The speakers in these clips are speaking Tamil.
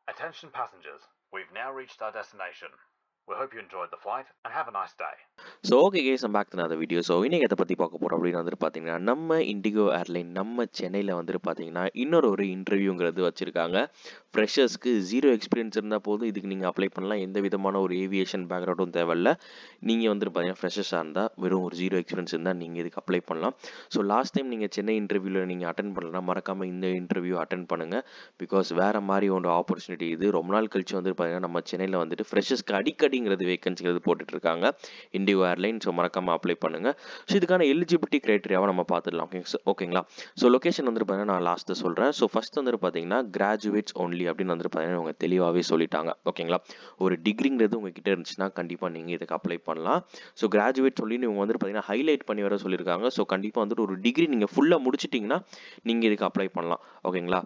Attention passengers, we've now reached our destination. We hope you enjoyed the flight and have a nice day. So okay guys நம்ம பேக் அந்த வீடியோ ஸோ இன்னைக்கு எதை பற்றி பார்க்க போகிறோம் அப்படின்னு வந்துட்டு பார்த்தீங்கன்னா நம்ம இண்டிகோ ஏர்லைன் நம்ம சென்னையில் வந்துட்டு பார்த்தீங்கன்னா இன்னொரு ஒரு இன்டர்வியூங்கிறது வச்சுருக்காங்க ஃப்ரெஷர்ஸ்க்கு ஜீரோ எக்ஸ்பீரியன்ஸ் இருந்தால் போதும் இதுக்கு நீங்கள் அப்ளை பண்ணலாம் எந்த விதமான ஒரு ஏவியேஷன் பேக்ரவுண்டும் தேவையில்ல நீங்கள் வந்துட்டு பார்த்தீங்கன்னா ஃப்ரெஷர்ஸாக இருந்தால் வெறும் ஒரு ஜீரோ எக்ஸ்பீரியன்ஸ் இருந்தால் நீங்கள் இதுக்கு அப்ளை பண்ணலாம் ஸோ லாஸ்ட் டைம் நீங்கள் சென்னை இன்டர்வியூவில் நீங்கள் அட்டன் பண்ணலாம் மறக்காமல் இந்த இன்டர்வியூ அட்டன் பண்ணுங்கள் பிகாஸ் வேறு மாதிரி ஒரு ஆப்பர்ச்சுனிட்டி இது ரொம்ப நாள் கழிச்சு வந்துட்டு பார்த்தீங்கன்னா நம்ம சென்னையில் வந்துட்டு ஃப்ரெஷர்ஸ்க்கு அடிக்கடிங்கிறது வேகன்சிங்கிறது போட்டுட்டு இருக்காங்க இண்டிகோ ஏர்லைன் ஸோ மறக்காமல் அப்ளை பண்ணுங்கள் ஸோ இதுக்கான எலிஜிபிலிட்டி க்ரைட்டீரியாவை நம்ம பார்த்துடலாம் ஓகே ஓகேங்களா ஸோ லொக்கேஷன் வந்துட்டு பார்த்தீங்கன்னா நான் லாஸ்ட்டு சொல்கிறேன் ஸோ ஃபஸ்ட் வந்துட்டு பார்த்தீங்கன்னா கிராஜுவேட்ஸ் ஒன்லி அப்படின்னு வந்துட்டு பார்த்தீங்கன்னா அவங்க தெளிவாகவே சொல்லிட்டாங்க ஓகேங்களா ஒரு டிகிரிங்கிறது உங்ககிட்ட இருந்துச்சுன்னா கண்டிப்பாக நீங்கள் இதுக்கு அப்ளை பண்ணலாம் ஸோ கிராஜுவேட் சொல்லி இவங்க வந்துட்டு பார்த்தீங்கன்னா ஹைலைட் பண்ணி வர சொல்லியிருக்காங்க ஸோ கண்டிப்பாக வந்துட்டு ஒரு டிகிரி நீங்கள் ஃபுல்லாக முடிச்சிட்டிங்கன்னா நீங்கள் இதுக்கு அப்ளை பண்ணலாம் ஓகேங்களா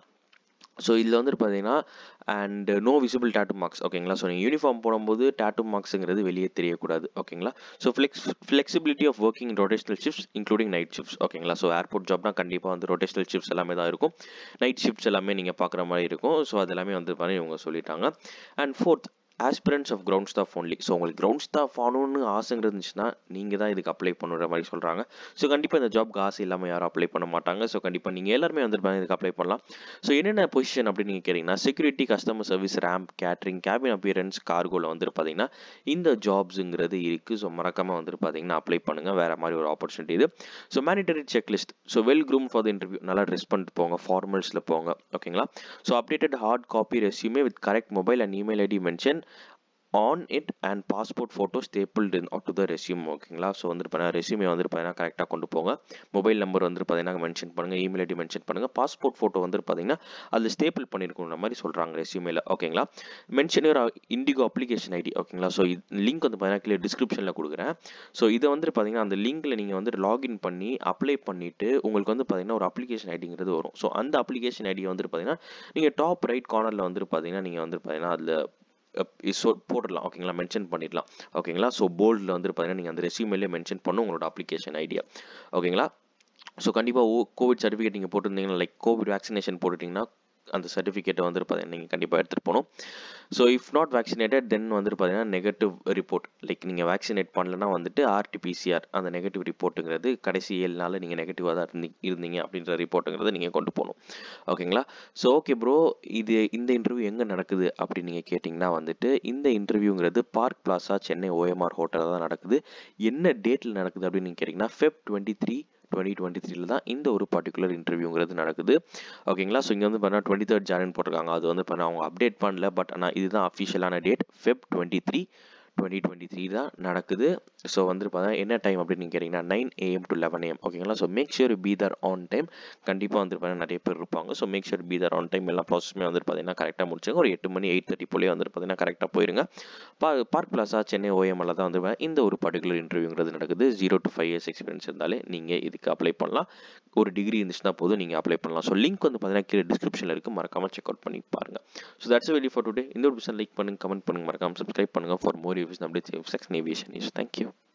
ஸோ இதில் வந்துட்டு பார்த்தீங்கன்னா and no visible tattoo marks ஓகேங்களா ஸோ நீங்கள் யூனிஃபார்ம் போடும்போது டேட்டு மார்க்ஸுங்கிறது வெளியே தெரியக்கூடாது ஓகேங்களா so flex flexibility of working rotational shifts including night shifts ஓகேங்களா ஸோ ஏர்போர்ட் ஜாப்னா கண்டிப்பாக வந்து ரொட்டேஷனல் ஷிஃப்ட்ஸ் எல்லாமே தான் இருக்கும் நைட் ஷிஃப்ட்ஸ் எல்லாமே நீங்கள் பார்க்குற மாதிரி இருக்கும் ஸோ அது எல்லாமே வந்து பண்ணி இவங்க சொல்லிட்டாங்க and fourth aspirants of ground staff only so உங்களுக்கு கிரவுண்ட் ஸ்டாஃப் ஆகணும்னு ஆசைங்கிறது இருந்துச்சுன்னா நீங்கள் தான் இதுக்கு அப்ளை பண்ணுற மாதிரி சொல்கிறாங்க ஸோ கண்டிப்பாக இந்த ஜாப்க்கு ஆசை இல்லாமல் யாரும் அப்ளை பண்ண மாட்டாங்க ஸோ கண்டிப்பாக நீங்கள் எல்லாருமே வந்துருப்பாங்க இதுக்கு அப்ளை பண்ணலாம் ஸோ என்னென்ன பொசிஷன் அப்படின்னு நீங்கள் கேட்டிங்கன்னா security customer service ramp catering cabin appearance கார்கோவில் வந்துட்டு பார்த்தீங்கன்னா இந்த ஜாப்ஸுங்கிறது இருக்குது ஸோ மறக்காமல் வந்துட்டு பார்த்தீங்கன்னா அப்ளை பண்ணுங்கள் வேறு மாதிரி ஒரு ஆப்பர்ச்சுனிட்டி இது so mandatory checklist so well groom for the interview நல்லா ட்ரெஸ் பண்ணிட்டு போங்க ஃபார்மல்ஸில் போங்க ஓகேங்களா so updated hard copy resume with correct mobile and email ID mention on it and passport photo stapled into the resume ஓகேங்களா ஸோ வந்துட்டு பார்த்தீங்கன்னா ரெஸ்யூமே வந்துட்டு பார்த்தீங்கன்னா கரெக்டாக கொண்டு போங்க மொபைல் நம்பர் வந்துட்டு பார்த்தீங்கன்னா மென்ஷன் பண்ணுங்கள் இமெயில் ஐடி மென்ஷன் பண்ணுங்கள் பாஸ்போர்ட் ஃபோட்டோ வந்துட்டு பார்த்தீங்கன்னா அதில் ஸ்டேபிள் பண்ணியிருக்கணுன்ற மாதிரி சொல்கிறாங்க ரெஸ்யூமேல ஓகேங்களா mention your IndiGo application ID ஓகேங்களா ஸோ லிங்க் வந்து பார்த்தீங்கன்னா கீழே டிஸ்கிரிப்ஷனில் கொடுக்குறேன் ஸோ இதை வந்துட்டு பார்த்தீங்கன்னா அந்த லிங்க்கில் நீங்கள் வந்து லாகின் பண்ணி அப்ளை பண்ணிவிட்டு உங்களுக்கு வந்து பார்த்தீங்கன்னா ஒரு அப்ளிகேஷன் ஐடிங்கிறது வரும் ஸோ அந்த அப்ளிகேஷன் ஐடி வந்துட்டு பார்த்தீங்கன்னா நீங்கள் டாப் ரைட் கார்னரில் வந்துட்டு பார்த்தீங்கன்னா நீங்கள் வந்து பார்த்தீங்கன்னா அதில் ஸோ போடலாம் ஓகேங்களா மென்ஷன் பண்ணிடலாம் ஓகேங்களா ஸோ போல்டில் வந்து பார்த்தீங்கன்னா நீங்கள் அந்த ரெஸ்யூமேலே மென்ஷன் பண்ணும் உங்களோட அப்ளிகேஷன் ஐடியா ஓகேங்களா ஸோ கண்டிப்பாக ஓ கோவிட் சர்டிஃபிகேட் நீங்கள் போட்டிருந்தீங்கன்னா லைக் கோவிட் வேக்சினேஷன் போட்டுட்டிங்கன்னா அந்த சர்டிஃபிகேட்டை வந்துட்டு பார்த்தீங்கன்னா நீங்கள் கண்டிப்பாக எடுத்துகிட்டு போகணும் so if not vaccinated then வந்துட்டு பார்த்தீங்கன்னா நெகட்டிவ் ரிப்போர்ட் லைக் நீங்கள் வேக்சினேட் பண்ணலன்னா வந்துட்டு ஆர்டிபிசிஆர் அந்த நெகட்டிவ் ரிப்போர்ட்டுங்கிறது கடைசி ஏழு நாளில் நீங்கள் நெகட்டிவாக தான் இருந்து இருந்தீங்க அப்படின்ற ரிப்போர்ட்டுங்கிறத நீங்கள் கொண்டு போகணும் ஓகேங்களா ஸோ ஓகே ப்ரோ இது இந்த இன்டர்வியூ எங்கே நடக்குது அப்படின்னு நீங்கள் கேட்டிங்கன்னா வந்துட்டு இந்த இன்டர்வியூங்கிறது பார்க் பிளாசா சென்னை ஓஎம்ஆர் ஹோட்டலில் தான் நடக்குது என்ன டேட்டில் நடக்குது அப்படின்னு நீங்கள் கேட்டிங்கன்னா Feb twenty three twenty twenty த்ரீல தான் இந்த ஒரு பர்டிகுலர் இன்டர்வியூங்கிறது நடக்குது ஓகேங்களா ஸோ இங்கே வந்து பார்த்தீங்கன்னா டுவெண்ட்டி தேர்ட் ஜான் போட்டிருக்காங்க அது வந்து பண்ண அவங்க அப்டேட் பண்ணல பட் ஆனால் இதுதான் அஃபிஷியலான date Feb twenty three twenty twenty three தான் நடக்குது ஸோ வந்துட்டு பார்த்தா என்ன டைம் அப்படின்னு நீங்கள் கேட்டிங்கன்னா nine AM to eleven AM ஓகேங்களா so make sure be there on time கண்டிப்பாக வந்துட்டு பார்த்தீங்கன்னா நிறைய பேர் இருப்பாங்க so make sure be there on time எல்லா ப்ராசஸுமே வந்துட்டு பார்த்தீங்கன்னா கரெக்டாக முடிச்சுங்க ஒரு எட்டு மணி எயிட் தேர்ட்டி போலே வந்துட்டு பார்த்தீங்கன்னா கரெக்டாக போயிருங்க பா பார்க் பிளாஸா சென்னை ஓஎம்எல்ல தான் வந்து இந்த ஒரு பர்டிகுலர் இன்டர்வியூங்கிறது நடக்குது zero to five years experience இருந்தாலே நீங்கள் இதுக்கு அப்ளை பண்ணலாம் ஒரு டிகிரி இருந்துச்சுன்னா போதும் நீங்கள் அப்ளை பண்ணலாம் ஸோ லிங்க் வந்து பார்த்தீங்கன்னா கீழே டிஸ்கிரிப்ஷனில் இருக்குது மறக்காமல் செக் அவுட் பண்ணி பாருங்கள் ஸோ தட்ஸ் வெளி ஃபார் டுடே இந்த ஒரு விஷயம் லைக் பண்ணுங்கள் கமெண்ட் பண்ணுங்கள் மறக்காமல் சப்ஸ்கிரைப் பண்ணுங்கள் ஃபார் மோர் ரிவ்யூஸ் அப்டேட்ஸ் செக்ஸ் நேவியேஷன் நியூஸ் தேங்க்யூ